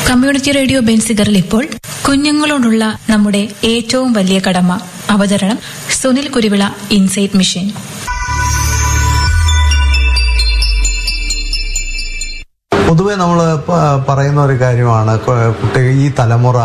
community radio ബെൻസിഗറിൽ ഇപ്പോൾ കുഞ്ഞുങ്ങളോടുള്ള നമ്മുടെ ഏറ്റവും വലിയ കടമ അവതരണം സുനിൽ കുരുവിള ഇൻസൈറ്റ് മിഷൻ പൊതുവെ നമ്മൾ പറയുന്ന ഒരു കാര്യമാണ് കൊ- കുട്ടികൾ ഈ തലമുറ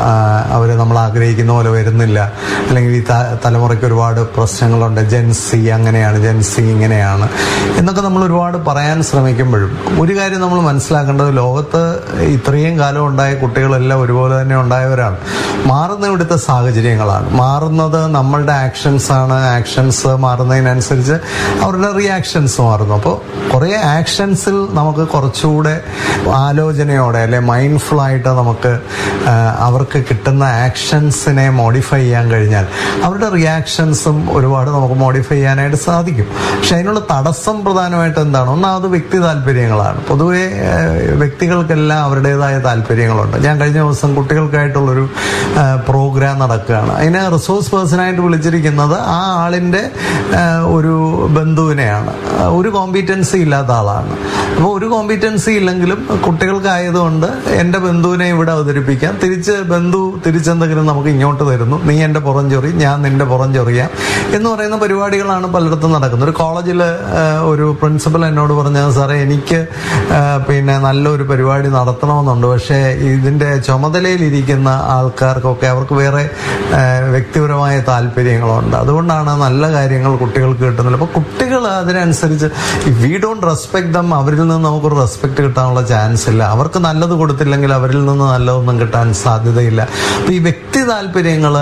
അവർ നമ്മൾ ആഗ്രഹിക്കുന്ന പോലെ വരുന്നില്ല അല്ലെങ്കിൽ ഈ ത- തലമുറയ്ക്ക് ഒരുപാട് പ്രശ്നങ്ങളുണ്ട് ജെൻസി അങ്ങനെയാണ് ജെൻസി ഇങ്ങനെയാണ് എന്നൊക്കെ നമ്മൾ ഒരുപാട് പറയാൻ ശ്രമിക്കുമ്പോഴും ഒരു കാര്യം നമ്മൾ മനസ്സിലാക്കേണ്ടത് ലോകത്ത് ഇത്രയും കാലം ഉണ്ടായ കുട്ടികളെല്ലാം ഒരുപോലെ തന്നെ ഉണ്ടായവരാണ് മാറുന്ന ഇവിടുത്തെ സാഹചര്യങ്ങളാണ് മാറുന്നത് നമ്മളുടെ ആക്ഷൻസ് ആണ് ആക്ഷൻസ് മാറുന്നതിനനുസരിച്ച് അവരുടെ റിയാക്ഷൻസ് മാറുന്നു അപ്പോൾ കുറേ ആക്ഷൻസിൽ നമുക്ക് കുറച്ചുകൂടെ ആലോചനയോടെ അല്ലെ മൈൻഡ്ഫുൾ ആയിട്ട് നമുക്ക് ആ, അവർക്ക് കിട്ടുന്ന ആക്ഷൻസിനെ മോഡിഫൈ ചെയ്യാൻ കഴിഞ്ഞാൽ അവരുടെ റിയാക്ഷൻസും ഒരുപാട് നമുക്ക് മോഡിഫൈ ചെയ്യാനായിട്ട് സാധിക്കും പക്ഷെ അതിനുള്ള തടസ്സം പ്രധാനമായിട്ട് എന്താണ് ഒന്നാമത് വ്യക്തി താല്പര്യങ്ങളാണ് പൊതുവെ ആ, വ്യക്തികൾക്കെല്ലാം അവരുടേതായ താല്പര്യങ്ങളുണ്ട് ഞാൻ കഴിഞ്ഞ ദിവസം കുട്ടികൾക്കായിട്ടുള്ളൊരു പ്രോഗ്രാം നടക്കുകയാണ് അതിന് റിസോഴ്സ് പേഴ്സണായിട്ട് വിളിച്ചിരിക്കുന്നത് ആ ആളിൻ്റെ ആ, ഒരു ബന്ധുവിനെയാണ് ആ, ഒരു കോമ്പീറ്റൻസി ഇല്ലാത്ത ആളാണ് അപ്പോൾ ഒരു കോമ്പീറ്റൻസി ഇല്ലെങ്കിലും കുട്ടികൾക്കായതുകൊണ്ട് എൻ്റെ ബന്ധുവിനെ ഇവിടെ അവതരിപ്പിക്കാം തിരിച്ച് ബന്ധു തിരിച്ചെന്തെങ്കിലും നമുക്ക് ഇങ്ങോട്ട് തരുന്നു നീ എൻ്റെ പുറം ചൊറി ഞാൻ നിന്റെ പുറം ചൊറിയാം എന്ന് പറയുന്ന പരിപാടികളാണ് പലയിടത്തും നടക്കുന്നത് ഒരു കോളേജിൽ ഒരു പ്രിൻസിപ്പൽ എന്നോട് പറഞ്ഞത് സാറേ എനിക്ക് ആ, പിന്നെ നല്ലൊരു പരിപാടി നടത്തണമെന്നുണ്ട് പക്ഷേ ഇതിൻ്റെ ചുമതലയിലിരിക്കുന്ന ആൾക്കാർക്കൊക്കെ അവർക്ക് വേറെ ആ, വ്യക്തിപരമായ താല്പര്യങ്ങളുണ്ട് അതുകൊണ്ടാണ് നല്ല കാര്യങ്ങൾ കുട്ടികൾക്ക് കിട്ടുന്നില്ല അപ്പോൾ കുട്ടികൾ അതിനനുസരിച്ച് വി ഡോണ്ട് റെസ്പെക്ട് ദം അവരിൽ നിന്ന് നമുക്കൊരു റെസ്പെക്ട് കിട്ടാനുള്ള ചാൻസ് ഇല്ല അവർക്ക് നല്ലത് കൊടുത്തില്ലെങ്കിൽ അവരിൽ നിന്ന് നല്ലതൊന്നും കിട്ടാൻ സാധ്യതയില്ല അപ്പോൾ ഈ വ്യക്തി താല്പര്യങ്ങൾ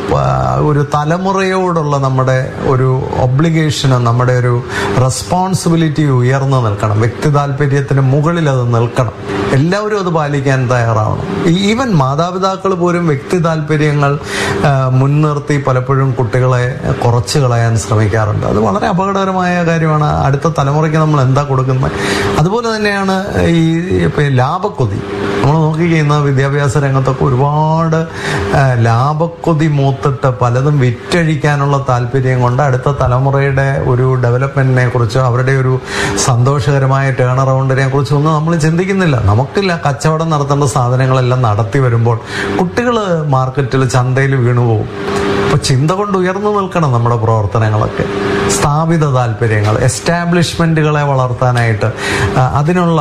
ഒരു തലമുറയോടുള്ള നമ്മുടെ ഒരു ഒബ്ലിഗേഷന് നമ്മുടെ ഒരു റെസ്പോൺസിബിലിറ്റി ഉയർന്നു നിൽക്കണം വ്യക്തി താല്പര്യത്തിന് മുകളിൽ അത് നിൽക്കണം എല്ലാവരും അത് പാലിക്കാൻ തയ്യാറാവണം ഈവൻ മാതാപിതാക്കൾ പോലും വ്യക്തി താല്പര്യങ്ങൾ ആ, മുൻനിർത്തി പലപ്പോഴും കുട്ടികളെ കുറച്ച് കളയാൻ ശ്രമിക്കാറുണ്ട് അത് വളരെ അപകടകരമായ കാര്യമാണ് അടുത്ത തലമുറയ്ക്ക് നമ്മൾ എന്താ കൊടുക്കുന്നത് അതുപോലെ തന്നെയാണ് ഈ ഇപ്പൊ ഈ ലാഭക്കൊതി നമ്മൾ നോക്കിക്കഴിയുന്ന വിദ്യാഭ്യാസ രംഗത്തൊക്കെ ഒരുപാട് ആ, ലാഭക്കൊതി മൂത്തിട്ട് പലതും വിറ്റഴിക്കാനുള്ള താല്പര്യം കൊണ്ട് അടുത്ത തലമുറയുടെ ഒരു ഡെവലപ്മെന്റിനെ കുറിച്ചോ അവരുടെ ഒരു സന്തോഷകരമായ ടേൺ അറൗണ്ടിനെ കുറിച്ചോ ഒന്നും നമ്മൾ ചിന്തിക്കുന്നില്ല നമുക്കില്ല കച്ചവടം നടത്തേണ്ട സാധനങ്ങളെല്ലാം നടത്തി വരുമ്പോൾ കുട്ടികൾ മാർക്കറ്റിൽ ചന്തയിൽ വീണുപോകും അപ്പൊ ചിന്ത കൊണ്ട് ഉയർന്നു നിൽക്കണം നമ്മുടെ പ്രവർത്തനങ്ങളൊക്കെ സ്ഥാപിത താല്പര്യങ്ങൾ എസ്റ്റാബ്ലിഷ്മെന്റുകളെ വളർത്താനായിട്ട് ആ, അതിനുള്ള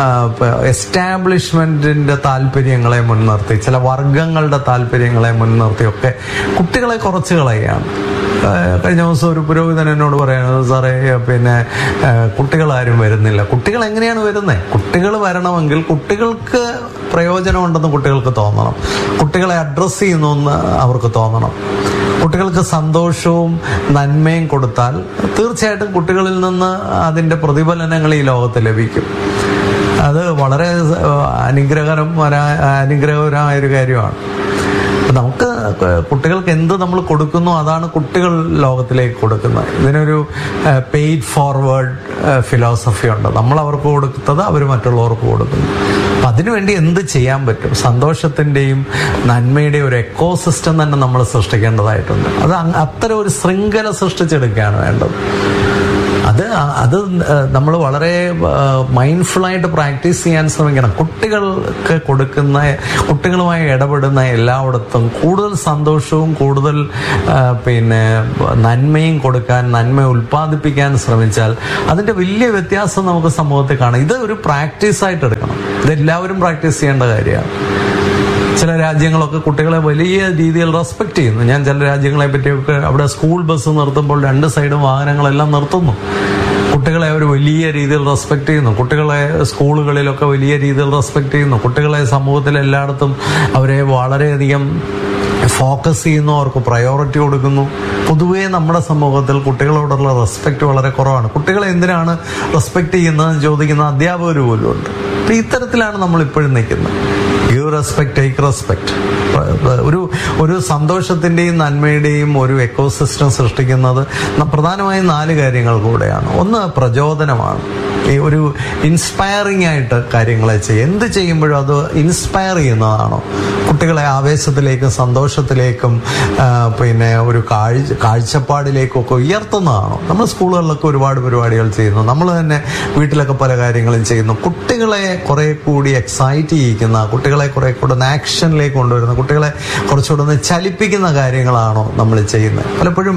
എസ്റ്റാബ്ലിഷ്മെന്റിന്റെ താല്പര്യങ്ങളെ മുൻനിർത്തി ചില വർഗങ്ങളുടെ താല്പര്യങ്ങളെ മുൻനിർത്തിയൊക്കെ കുട്ടികളെ കുറച്ച് കളയുകയാണ് ആ, കഴിഞ്ഞ ദിവസം ഒരു പുരോഹിതൻ എന്നോട് പറയുന്നത് സാറേ പിന്നെ ആ, കുട്ടികളാരും വരുന്നില്ല കുട്ടികൾ എങ്ങനെയാണ് വരുന്നത് കുട്ടികൾ വരണമെങ്കിൽ കുട്ടികൾക്ക് പ്രയോജനമുണ്ടെന്ന് കുട്ടികൾക്ക് തോന്നണം കുട്ടികളെ അഡ്രസ്സ് ചെയ്യുന്നു എന്ന് അവർക്ക് തോന്നണം കുട്ടികൾക്ക് സന്തോഷവും നന്മയും കൊടുത്താൽ തീർച്ചയായിട്ടും കുട്ടികളിൽ നിന്ന് അതിൻ്റെ പ്രതിഫലനങ്ങൾ ഈ ലോകത്ത് ലഭിക്കും അത് വളരെ ആ, അനുഗ്രഹകരമായ അനുഗ്രഹകരമായ ഒരു കാര്യമാണ് അപ്പൊ നമുക്ക് കുട്ടികൾക്ക് എന്ത് നമ്മൾ കൊടുക്കുന്നു അതാണ് കുട്ടികൾ ലോകത്തിലേക്ക് കൊടുക്കുന്നത് ഇതിനൊരു പെയ്ഡ് ഫോർവേഡ് ഫിലോസഫി ഉണ്ട് നമ്മൾ അവർക്ക് കൊടുത്തത് അവർ മറ്റുള്ളവർക്ക് കൊടുക്കുന്നു അപ്പൊ അതിനുവേണ്ടി എന്ത് ചെയ്യാൻ പറ്റും സന്തോഷത്തിന്റെയും നന്മയുടെയും ഒരു എക്കോ സിസ്റ്റം തന്നെ നമ്മൾ സൃഷ്ടിക്കേണ്ടതായിട്ടുണ്ട് അത് അങ് അത്തരം ഒരു ശൃംഖല സൃഷ്ടിച്ചെടുക്കുകയാണ് വേണ്ടത് അത് അത് നമ്മൾ വളരെ മൈൻഡ്ഫുള്ളായിട്ട് പ്രാക്ടീസ് ചെയ്യാൻ ശ്രമിക്കണം കുട്ടികൾക്ക് കൊടുക്കുന്ന കുട്ടികളുമായി ഇടപെടുന്ന എല്ലായിടത്തും കൂടുതൽ സന്തോഷവും കൂടുതൽ ആ, പിന്നെ നന്മയും കൊടുക്കാൻ നന്മ ഉൽപ്പാദിപ്പിക്കാൻ ശ്രമിച്ചാൽ അതിന്റെ വലിയ വ്യത്യാസം നമുക്ക് സമൂഹത്തിൽ കാണാം ഇത് ഒരു പ്രാക്ടീസ് ആയിട്ട് എടുക്കണം ഇത് എല്ലാവരും പ്രാക്ടീസ് ചെയ്യേണ്ട കാര്യമാണ് ചില രാജ്യങ്ങളൊക്കെ കുട്ടികളെ വലിയ രീതിയിൽ റെസ്പെക്ട് ചെയ്യുന്നു ഞാൻ ചില രാജ്യങ്ങളെ പറ്റിയൊക്കെ അവിടെ സ്കൂൾ ബസ് നിർത്തുമ്പോൾ രണ്ട് സൈഡും വാഹനങ്ങളെല്ലാം നിർത്തുന്നു കുട്ടികളെ അവർ വലിയ രീതിയിൽ റെസ്പെക്ട് ചെയ്യുന്നു കുട്ടികളെ സ്കൂളുകളിലൊക്കെ വലിയ രീതിയിൽ റെസ്പെക്ട് ചെയ്യുന്നു കുട്ടികളെ സമൂഹത്തിൽ എല്ലായിടത്തും അവരെ വളരെയധികം ഫോക്കസ് ചെയ്യുന്നു അവർക്ക് പ്രയോറിറ്റി കൊടുക്കുന്നു പൊതുവേ നമ്മുടെ സമൂഹത്തിൽ കുട്ടികളോടുള്ള റെസ്പെക്ട് വളരെ കുറവാണ് കുട്ടികളെ എന്തിനാണ് റെസ്പെക്ട് ചെയ്യുന്നതെന്ന് ചോദിക്കുന്ന അധ്യാപകർ പോലും ഉണ്ട് അപ്പൊ ഇത്തരത്തിലാണ് നമ്മൾ ഇപ്പോഴും നിൽക്കുന്നത് ഗീവ് റെസ്പെക്ട് ടേക്ക് റെസ്പെക്ട് ഒരു ഒരു സന്തോഷത്തിന്റെയും നന്മയുടെയും ഒരു എക്കോസിസ്റ്റം സൃഷ്ടിക്കുന്നത് ന- പ്രധാനമായും നാല് കാര്യങ്ങൾ കൂടെയാണ് ഒന്ന് പ്രചോദനമാണ് ഈ ഒരു ഇൻസ്പയറിംഗ് ആയിട്ട് കാര്യങ്ങളെ ചെയ്യും എന്ത് ചെയ്യുമ്പോഴും അത് ഇൻസ്പയർ ചെയ്യുന്നതാണോ കുട്ടികളെ ആവേശത്തിലേക്കും സന്തോഷത്തിലേക്കും ആ, പിന്നെ ഒരു കാഴ്ച കാഴ്ചപ്പാടിലേക്കും ഒക്കെ ഉയർത്തുന്നതാണോ നമ്മൾ സ്കൂളുകളിലൊക്കെ ഒരുപാട് പരിപാടികൾ ചെയ്യുന്നു നമ്മൾ തന്നെ വീട്ടിലൊക്കെ പല കാര്യങ്ങളും ചെയ്യുന്നു കുട്ടികളെ കുറെ കൂടി എക്സൈറ്റ് ചെയ്യിക്കുന്ന കുട്ടികളെ കുറെ കൂടെ ഒന്ന് ആക്ഷനിലേക്ക് കൊണ്ടുവരുന്ന കുട്ടികളെ കുറച്ചുകൂടെ ഒന്ന് ചലിപ്പിക്കുന്ന കാര്യങ്ങളാണോ നമ്മൾ ചെയ്യുന്നത് പലപ്പോഴും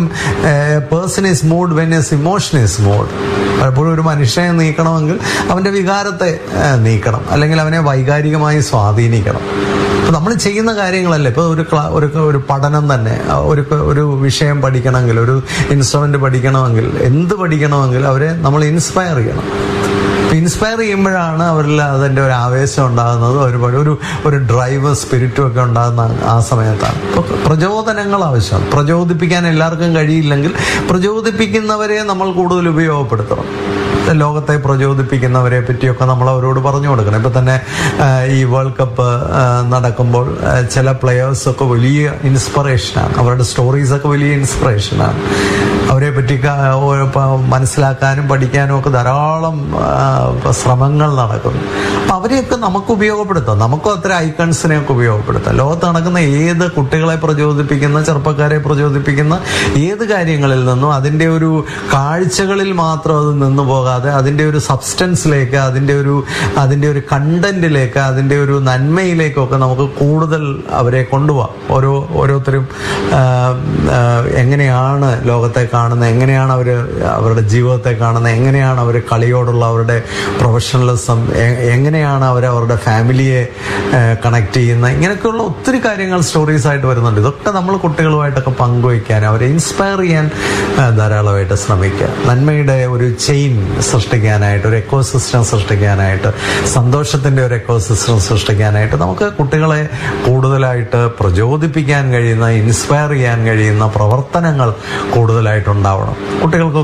person is mood when is emotion is mood പലപ്പോഴും ഒരു മനുഷ്യനെ നീക്കണമെങ്കിൽ അവന്റെ വികാരത്തെ ആ, നീക്കണം അല്ലെങ്കിൽ അവനെ വൈകാരികമായി സ്വാധീനിക്കണം അപ്പൊ നമ്മൾ ചെയ്യുന്ന കാര്യങ്ങളല്ലേ ഇപ്പൊ ഒരു ക്ലാ ഒരു ഒരു പഠനം തന്നെ ആ, ഒരു ഒരു വിഷയം പഠിക്കണമെങ്കിൽ ഒരു ഇൻസ്ട്രുമെന്റ് പഠിക്കണമെങ്കിൽ എന്ത് പഠിക്കണമെങ്കിൽ അവരെ നമ്മൾ ഇൻസ്പയർ ചെയ്യണം ഇൻസ്പയർ ചെയ്യുമ്പോഴാണ് അവരിൽ അതിന്റെ ഒരു ആവേശം ഉണ്ടാകുന്നത് ഒരുപാട് ഒരു ഒരു ഡ്രൈവ് സ്പിരിറ്റും ഒക്കെ ഉണ്ടാകുന്ന ആ സമയത്താണ് അപ്പോൾ പ്രചോദനങ്ങൾ ആവശ്യമാണ് പ്രചോദിപ്പിക്കാൻ എല്ലാവർക്കും കഴിയില്ലെങ്കിൽ പ്രചോദിപ്പിക്കുന്നവരെ നമ്മൾ കൂടുതൽ ഉപയോഗപ്പെടുത്തണം ലോകത്തെ പ്രചോദിപ്പിക്കുന്നവരെ പറ്റിയൊക്കെ നമ്മൾ അവരോട് പറഞ്ഞു കൊടുക്കണം ഇപ്പൊ തന്നെ ആ, ഈ വേൾഡ് കപ്പ് ആ, നടക്കുമ്പോൾ ആ, ചില പ്ലെയേഴ്സ് ഒക്കെ വലിയ ഇൻസ്പിറേഷനാണ് അവരുടെ സ്റ്റോറീസ് ഒക്കെ വലിയ ഇൻസ്പിറേഷനാണ് അവരെ പറ്റി ക- ഓ- പ- മനസ്സിലാക്കാനും പഠിക്കാനും ഒക്കെ ധാരാളം ആ, ശ്രമങ്ങൾ നടക്കുന്നു അപ്പൊ അവരെയൊക്കെ നമുക്ക് ഉപയോഗപ്പെടുത്താം നമുക്കും അത്തരം ഐക്കൺസിനെ ഒക്കെ ഉപയോഗപ്പെടുത്താം ലോകത്ത് നടക്കുന്ന ഏത് കുട്ടികളെ പ്രചോദിപ്പിക്കുന്ന ചെറുപ്പക്കാരെ പ്രചോദിപ്പിക്കുന്ന ഏത് കാര്യങ്ങളിൽ നിന്നും അതിന്റെ ഒരു കാഴ്ചകളിൽ മാത്രം അത് നിന്നു പോകാതെ അതിന്റെ ഒരു സബ്സ്റ്റൻസിലേക്ക് അതിന്റെ ഒരു അതിന്റെ ഒരു കണ്ടന്റിലേക്ക് അതിന്റെ ഒരു നന്മയിലേക്കൊക്കെ നമുക്ക് കൂടുതൽ അവരെ കൊണ്ടുപോകാം ഓരോ ഓരോരുത്തരും ആ, ആ, എങ്ങനെയാണ് ലോകത്തെ കാണുന്നത് എങ്ങനെയാണ് അവർ അവരുടെ ജീവിതത്തെ കാണുന്നത് എങ്ങനെയാണ് അവർ കളിയോടുള്ള അവരുടെ പ്രൊഫഷണലിസം എങ്ങനെയാണ് അവർ അവരുടെ ഫാമിലിയെ കണക്ട് ചെയ്യുന്നത് ഇങ്ങനെയൊക്കെയുള്ള ഒത്തിരി കാര്യങ്ങൾ സ്റ്റോറീസ് ആയിട്ട് വരുന്നുണ്ട് ഇതൊക്കെ നമ്മൾ കുട്ടികളുമായിട്ടൊക്കെ പങ്കുവയ്ക്കാൻ അവരെ ഇൻസ്പയർ ചെയ്യാൻ ആ, ധാരാളമായിട്ട് ശ്രമിക്കുക നന്മയുടെ ഒരു ചെയിൻ സൃഷ്ടിക്കാനായിട്ട് ഒരു എക്കോസിസ്റ്റം സൃഷ്ടിക്കാനായിട്ട് സന്തോഷത്തിന്റെ ഒരു എക്കോസിസ്റ്റം സൃഷ്ടിക്കാനായിട്ട് നമുക്ക് കുട്ടികളെ കൂടുതലായിട്ട് പ്രചോദിപ്പിക്കാൻ കഴിയുന്ന ഇൻസ്പയർ ചെയ്യാൻ കഴിയുന്ന പ്രവർത്തനങ്ങൾ കൂടുതലായിട്ടുണ്ടാവണം കുട്ടികൾക്ക്